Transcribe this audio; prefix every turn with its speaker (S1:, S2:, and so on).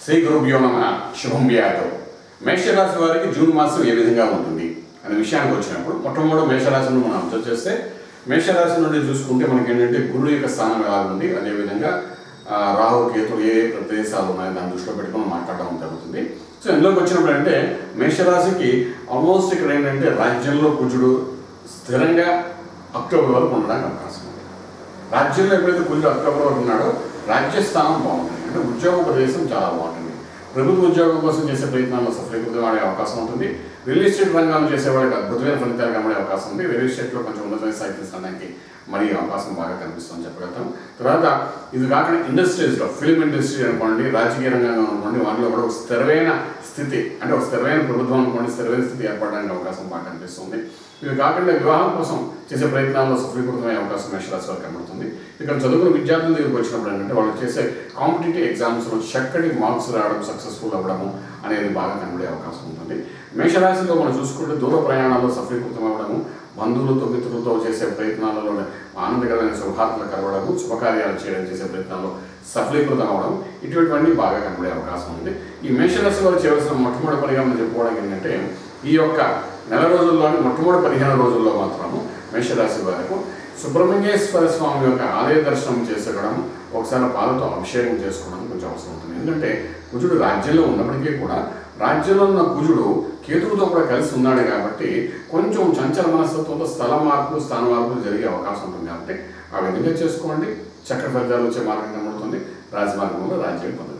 S1: శ్రీ గురుభ్యో నమ శుభం వ్యాధం మేషరాశి వారికి జూన్ మాసం ఏ విధంగా ఉంటుంది అనే విషయానికి వచ్చినప్పుడు మొట్టమొదటి మేషరాశిని మనం అబ్జర్వ్ చేస్తే మేషరాశి నుండి చూసుకుంటే మనకి ఏంటంటే గురుడు యొక్క స్థానం ఎలా ఉంది అదేవిధంగా ఆ, రాహు కేతులు ఏ ఏ ప్రదేశాలు ఉన్నాయో దాన్ని దృష్టిలో పెట్టుకొని మాట్లాడడం జరుగుతుంది సో ఇందులోకి వచ్చినప్పుడు అంటే మేషరాశికి ఆల్మోస్ట్ ఇక్కడ ఏంటంటే రాజ్యంలో కుజుడు స్థిరంగా అక్టోబర్ వరకు ఉండడానికి అవకాశం ఉంది రాజ్యంలో ఎప్పుడైతే కుజుడు అక్టోబర్ వరకు ఉన్నాడో రాజ్యస్థానం బాగుంటుంది అంటే ఉద్యోగ ప్రదేశం చాలా బాగుంటుంది ప్రభుత్వ ఉద్యోగం కోసం చేసే ప్రయత్నాల్లో సఫలీకృతం అనే అవకాశం ఉంటుంది రియల్ ఎస్టేట్ రంగంలో చేసే వాళ్ళకి అద్భుతమైన ఫలితాలు కనబడే అవకాశం ఉంది రియల్ ఎస్టేట్లో కొంచెం ఉన్నతమైన స్థాయికి తీసుకెళ్ళడానికి మరి అవకాశం బాగా కనిపిస్తుందని చెప్పగలుగుతాం తర్వాత ఇది కాకుండా ఇండస్ట్రీస్లో ఫిల్మ్ ఇండస్ట్రీ అనుకోండి రాజకీయ రంగంగా అనుకోండి వాటిలో కూడా ఒక స్థిరమైన స్థితి అంటే ఒక స్థిరమైన ప్రభుత్వం అనుకోండి స్థిరమైన స్థితి ఏర్పడడానికి అవకాశం బాగా కనిపిస్తుంది ఇవి కాకుండా వివాహం కోసం చేసే ప్రయత్నాల్లో సఫలీకృతమయ్యే అవకాశం మేషరాశి వారికి కనబడుతుంది ఇక్కడ చదువుకున్న విద్యార్థుల దగ్గరికి వచ్చినప్పుడు ఏంటంటే వాళ్ళు చేసే కాంపిటేటివ్ ఎగ్జామ్స్లో చక్కటి మార్క్స్ రావడం సక్సెస్ఫుల్ అవ్వడము అనేది బాగా కనబడే అవకాశం ఉంటుంది మేషరాశిలో మనం చూసుకుంటే దూర ప్రయాణాల్లో సఫలీకృతం అవ్వడము బంధువులతో మిత్రులతో చేసే ప్రయత్నాలలో ఆనందకరమైన శుభార్తలు కలవడము శుభకార్యాలు చేయడం చేసే ప్రయత్నాల్లో సఫలీకృతం అవ్వడం ఇటువంటివన్నీ బాగా కనబడే అవకాశం ఉంది ఈ మేషరాశి వారు చేయవలసిన మొట్టమొదటి పనిగా మనం చెప్పుకోవడం ఏంటంటే ఈ యొక్క నెల రోజుల్లోని మొట్టమొదటి పదిహేను రోజుల్లో మాత్రము మేషరాశి వారికి సుబ్రహ్మణ్యేశ్వర స్వామి యొక్క ఆలయ దర్శనం చేసుకోవడం ఒకసారి పాలతో అభిషేకం చేసుకోవడం కొంచెం అవసరం ఉంటుంది ఎందుకంటే కుజుడు రాజ్యంలో ఉన్నప్పటికీ కూడా రాజ్యంలో ఉన్న కుజుడు కేతువుతో కూడా కలిసి ఉన్నాడు కాబట్టి కొంచెం చంచల మనస్తత్వంతో స్థల మార్పులు స్థాన మార్పులు జరిగే అవకాశం ఉంటుంది కాబట్టి ఆ విధంగా చేసుకోండి చక్కటి ఫలితాలు వచ్చే మార్గం కనబడుతుంది రాజమార్గంలో రాజ్యం పొందండి